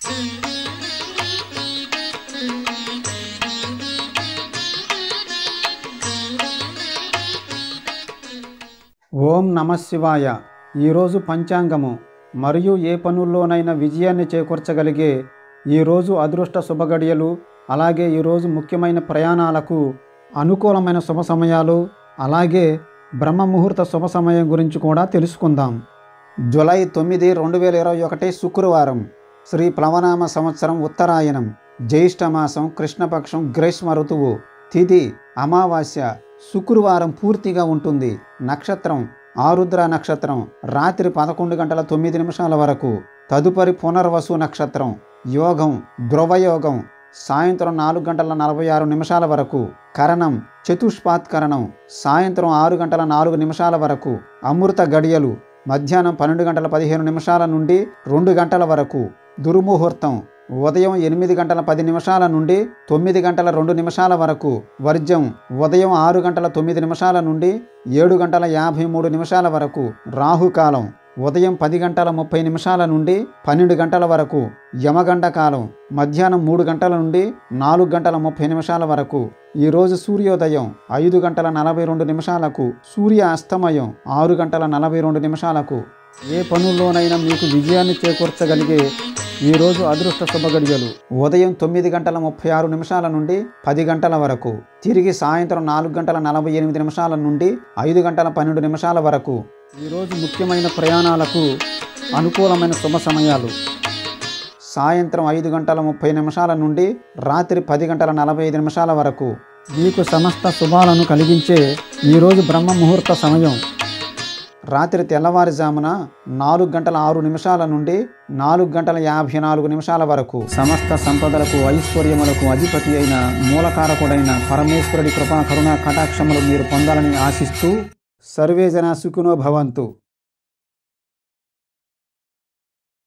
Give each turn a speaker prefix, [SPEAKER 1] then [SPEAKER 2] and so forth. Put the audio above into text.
[SPEAKER 1] ఓం నమ శివాయ ఈరోజు పంచాంగము మరియు ఏ పనుల్లోనైనా విజయాన్ని చేకూర్చగలిగే ఈరోజు అదృష్ట శుభగడియలు అలాగే ఈరోజు ముఖ్యమైన ప్రయాణాలకు అనుకూలమైన శుభ సమయాలు అలాగే బ్రహ్మ ముహూర్త శుభ సమయం గురించి కూడా తెలుసుకుందాం జూలై తొమ్మిది రెండు వేల ఇరవై ఒకటి శుక్రవారం శ్రీ ప్లవనామ సంవత్సరం ఉత్తరాయణం జ్యేష్ఠ మాసం కృష్ణపక్షం గ్రీష్మ ఋతువు తిథి అమావాస్య శుక్రవారం పూర్తిగా ఉంటుంది నక్షత్రం ఆరుద్ర నక్షత్రం రాత్రి పదకొండు గంటల తొమ్మిది నిమిషాల వరకు తదుపరి పునర్వసు నక్షత్రం యోగం ధ్రువయోగం సాయంత్రం నాలుగు గంటల నలభై ఆరు నిమిషాల వరకు కరణం చతుష్పాత్ కరణం సాయంత్రం ఆరు గంటల నాలుగు నిమిషాల వరకు అమృత గడియలు మధ్యాహ్నం పన్నెండు గంటల పదిహేను నిమిషాల నుండి రెండు గంటల వరకు దుర్ముహూర్తం ఉదయం ఎనిమిది గంటల పది నిమిషాల నుండి తొమ్మిది గంటల రెండు నిమిషాల వరకు వర్జం ఉదయం ఆరు గంటల తొమ్మిది నిమిషాల నుండి ఏడు గంటల యాభై మూడు నిమిషాల వరకు రాహుకాలం ఉదయం పది గంటల ముప్పై నిమిషాల నుండి పన్నెండు గంటల వరకు యమగండ కాలం మధ్యాహ్నం మూడు గంటల నుండి నాలుగు గంటల ముప్పై నిమిషాల వరకు ఈరోజు సూర్యోదయం ఐదు గంటల నలభై రెండు నిమిషాలకు సూర్య అస్తమయం ఆరు గంటల నలభై రెండు నిమిషాలకు ఏ పనుల్లోనైనా మీకు విజయాన్ని చేకూర్చగలిగే ఈరోజు అదృష్ట శుభగడియలు ఉదయం తొమ్మిది గంటల ముప్పై ఆరు నిమిషాల నుండి పది గంటల వరకు తిరిగి సాయంత్రం నాలుగు గంటల నలభై ఎనిమిది నిమిషాల నుండి ఐదు గంటల పన్నెండు నిమిషాల వరకు ఈరోజు ముఖ్యమైన ప్రయాణాలకు అనుకూలమైన శుభ సమయాలు సాయంత్రం ఐదు గంటల ముప్పై నిమిషాల నుండి రాత్రి పది గంటల నలభై ఐదు నిమిషాల వరకు మీకు సమస్త శుభాలను కలిగించే ఈరోజు బ్రహ్మ ముహూర్త సమయం రాత్రి తెల్లవారుజామున నాలుగు గంటల ఆరు నిమిషాల నుండి నాలుగు గంటల యాభై నాలుగు నిమిషాల వరకు సమస్త సంపదలకు ఐశ్వర్యములకు అధిపతి అయిన మూలకారకుడైన పరమేశ్వరుడి కృపా కరుణా కటాక్షములు మీరు పొందాలని ఆశిస్తూ సర్వే జన సుఖినో భవంతు